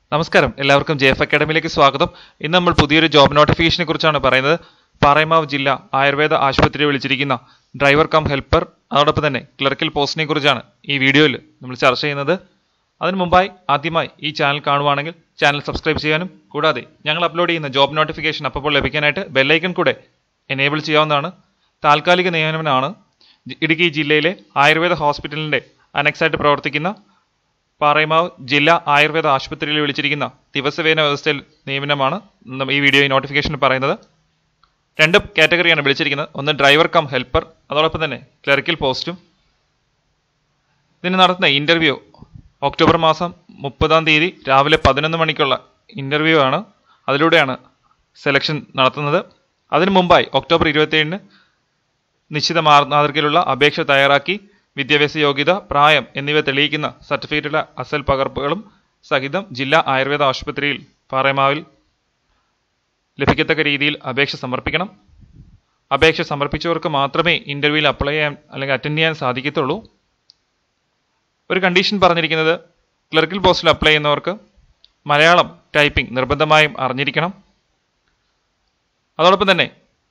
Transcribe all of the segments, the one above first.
നമസ്കാരം എല്ലാവർക്കും J F അക്കാഡമിയിലേക്ക് സ്വാഗതം ഇന്ന് നമ്മൾ പുതിയൊരു ജോബ് നോട്ടിഫിക്കേഷനെ കുറിച്ചാണ് പറയുന്നത് പാറയമാവ് ജില്ല ആയുർവേദ ആശുപത്രിയിൽ വിളിച്ചിരിക്കുന്ന ഡ്രൈവർ കം ഹെൽപ്പർ അതോടൊപ്പം തന്നെ ക്ലർക്കൽ പോസ്റ്റിനെ കുറിച്ചാണ് ഈ വീഡിയോയിൽ നമ്മൾ ചർച്ച ചെയ്യുന്നത് അതിനു മുമ്പായി ആദ്യമായി ഈ ചാനൽ കാണുവാണെങ്കിൽ ചാനൽ സബ്സ്ക്രൈബ് ചെയ്യാനും കൂടാതെ ഞങ്ങൾ അപ്ലോഡ് ചെയ്യുന്ന ജോബ് നോട്ടിഫിക്കേഷൻ അപ്പോൾ ലഭിക്കാനായിട്ട് ബെല്ലൈക്കൺ കൂടെ എനേബിൾ ചെയ്യാവുന്നതാണ് താൽക്കാലിക നിയമനമാണ് ജി- ഇടുക്കി ജില്ലയിലെ ആയുർവേദ ഹോസ്പിറ്റലിൻ്റെ അനക്സായിട്ട് പ്രവർത്തിക്കുന്ന പാറയമാവ് ജില്ലാ ആയുർവേദ ആശുപത്രിയിൽ വിളിച്ചിരിക്കുന്ന ദിവസവേന വ്യവസ്ഥയിൽ നിയമനമാണ് നം- ഈ വീഡിയോ നോട്ടിഫിക്കേഷനിൽ പറയുന്നത് രണ്ട് കാറ്റഗറിയാണ് വിളിച്ചിരിക്കുന്നത് ഒന്ന് ഡ്രൈവർ കം ഹെൽപ്പർ അതോടൊപ്പം തന്നെ ക്ലറിക്കൽ പോസ്റ്റും ഇതിന് നടത്തുന്ന ഇൻ്റർവ്യൂ ഒക്ടോബർ മാസം മുപ്പതാം തീയതി രാവിലെ പതിനൊന്ന് മണിക്കുള്ള ഇൻ്റർവ്യൂ ആണ് അതിലൂടെയാണ് സെലക്ഷൻ നടത്തുന്നത് അതിനു മുമ്പായി ഒക്ടോബർ ഇരുപത്തിയേഴിന് നിശ്ചിത മാർ- മാതൃകയിലുള്ള അപേക്ഷ തയ്യാറാക്കി വിദ്യാഭ്യാസ യോഗ്യത പ്രായം എന്നിവ തെളിയിക്കുന്ന സർട്ടിഫിക്കറ്റുള്ള അസൽ പകർപ്പുകളും സഹിതം ജില്ലാ ആയുർവേദ ആശുപത്രിയിൽ പാറയമാവിൽ ലഭിക്കത്തക്ക രീതിയിൽ അപേക്ഷ സമർപ്പിക്കണം അപേക്ഷ സമർപ്പിച്ചവർക്ക് മാത്രമേ ഇൻ്റർവ്യൂവിൽ അപ്ലൈ ചെയ്യാൻ അല്ലെങ്കിൽ അറ്റൻഡ് ചെയ്യാൻ സാധിക്കത്തുള്ളൂ ഒരു കണ്ടീഷൻ പറഞ്ഞിരിക്കുന്നത് ക്ലർക്കൽ പോസ്റ്റിൽ അപ്ലൈ ചെയ്യുന്നവർക്ക് മലയാളം ടൈപ്പിംഗ് നിർബന്ധമായും അറിഞ്ഞിരിക്കണം അതോടൊപ്പം തന്നെ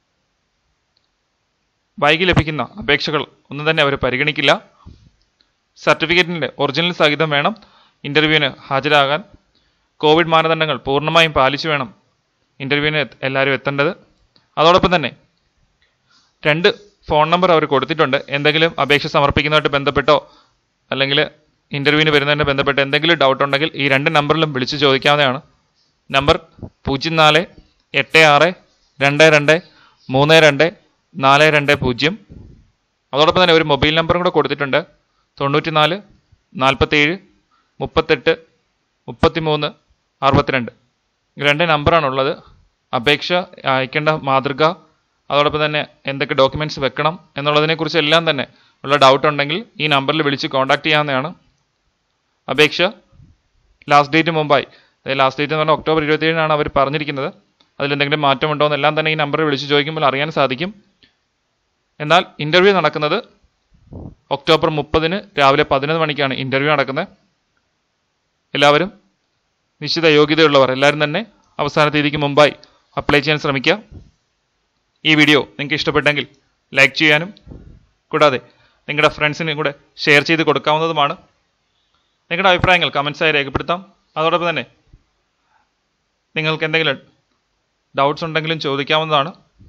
വൈകി ലഭിക്കുന്ന അപേക്ഷകൾ ഒന്നും തന്നെ അവർ പരിഗണിക്കില്ല സർട്ടിഫിക്കറ്റിൻ്റെ ഒറിജിനൽ സഹിതം വേണം ഇൻ്റർവ്യൂവിന് ഹാജരാകാൻ കോവിഡ് മാനദണ്ഡങ്ങൾ പൂർണ്ണമായും പാലിച്ചു വേണം ഇൻ്റർവ്യൂവിന് എത്ത- എല്ലാവരും എത്തേണ്ടത് അതോടൊപ്പം തന്നെ രണ്ട് ഫോൺ നമ്പർ അവർ കൊടുത്തിട്ടുണ്ട് എന്തെങ്കിലും അപേക്ഷ സമർപ്പിക്കുന്നതായിട്ട് ബന്ധപ്പെട്ടോ അല്ലെങ്കിൽ ഇൻ്റർവ്യൂവിന് വരുന്നതിന് ബന്ധപ്പെട്ട് എന്തെങ്കിലും ഡൗട്ട് ഉണ്ടെങ്കിൽ ഈ രണ്ട് നമ്പറിലും വിളിച്ച് ചോദിക്കാവുന്നതാണ് നമ്പർ പൂജ്യം നാല് എട്ട് ആറ് രണ്ട് രണ്ട് മൂന്ന് രണ്ട് നാല് രണ്ട് പൂജ്യം അതോടൊപ്പം തന്നെ ഒരു മൊബൈൽ നമ്പറും കൂടെ കൊടുത്തിട്ടുണ്ട് തൊണ്ണൂറ്റി നാല് നാൽപ്പത്തേഴ് മുപ്പത്തെട്ട് മുപ്പത്തിമൂന്ന് അറുപത്തിരണ്ട് ഈ രണ്ട് നമ്പറാണുള്ളത് അപേക്ഷ അയക്കേണ്ട മാതൃക അതോടൊപ്പം തന്നെ എന്തൊക്കെ ഡോക്യുമെൻറ്റ്സ് വെക്കണം എന്നുള്ളതിനെക്കുറിച്ച് എല്ലാം തന്നെ ഉള്ള ഡൗട്ട് ഉണ്ടെങ്കിൽ ഈ നമ്പറിൽ വിളിച്ച് കോൺടാക്ട് ചെയ്യാവുന്നതാണ് അപേക്ഷ ലാസ്റ്റ് ഡേറ്റ് മുമ്പായി അതായത് ലാസ്റ്റ് ഡേറ്റ് എന്ന് പറഞ്ഞാൽ ഒക്ടോബർ ഇരുപത്തിയേഴിനാണ് അവർ പറഞ്ഞിരിക്കുന്നത് അതിലെന്തെങ്കിലും മാറ്റമുണ്ടോ എന്നെല്ലാം തന്നെ ഈ നമ്പറിൽ വിളിച്ച് ചോദിക്കുമ്പോൾ അറിയാൻ സാധിക്കും എന്നാൽ ഇൻ്റർവ്യൂ നടക്കുന്നത് ഒക്ടോബർ മുപ്പതിന് രാവിലെ പതിനൊന്ന് മണിക്കാണ് ഇൻ്റർവ്യൂ നടക്കുന്നത് എല്ലാവരും നിശ്ചിത യോഗ്യതയുള്ളവർ എല്ലാവരും തന്നെ അവസാന തീയതിക്ക് മുമ്പായി അപ്ലൈ ചെയ്യാൻ ശ്രമിക്കുക ഈ വീഡിയോ നിങ്ങൾക്ക് ഇഷ്ടപ്പെട്ടെങ്കിൽ ലൈക്ക് ചെയ്യാനും കൂടാതെ നിങ്ങളുടെ ഫ്രണ്ട്സിനും കൂടെ ഷെയർ ചെയ്ത് കൊടുക്കാവുന്നതുമാണ് നിങ്ങളുടെ അഭിപ്രായങ്ങൾ കമൻസായി രേഖപ്പെടുത്താം അതോടൊപ്പം തന്നെ നിങ്ങൾക്ക് എന്തെങ്കിലും ഡൗട്ട്സ് ഉണ്ടെങ്കിലും ചോദിക്കാവുന്നതാണ്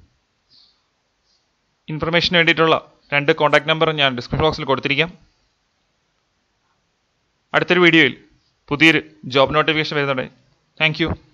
ഇൻഫർമേഷന് വേണ്ടിയിട്ടുള്ള രണ്ട് കോൺടാക്ട് നമ്പർ ഞാൻ ഡിസ്ക്രിപ്ഷൻ ബോക്സിൽ കൊടുത്തിരിക്കാം അടുത്തൊരു വീഡിയോയിൽ പുതിയൊരു ജോബ് നോട്ടിഫിക്കേഷൻ വരുന്നുണ്ട് താങ്ക് യു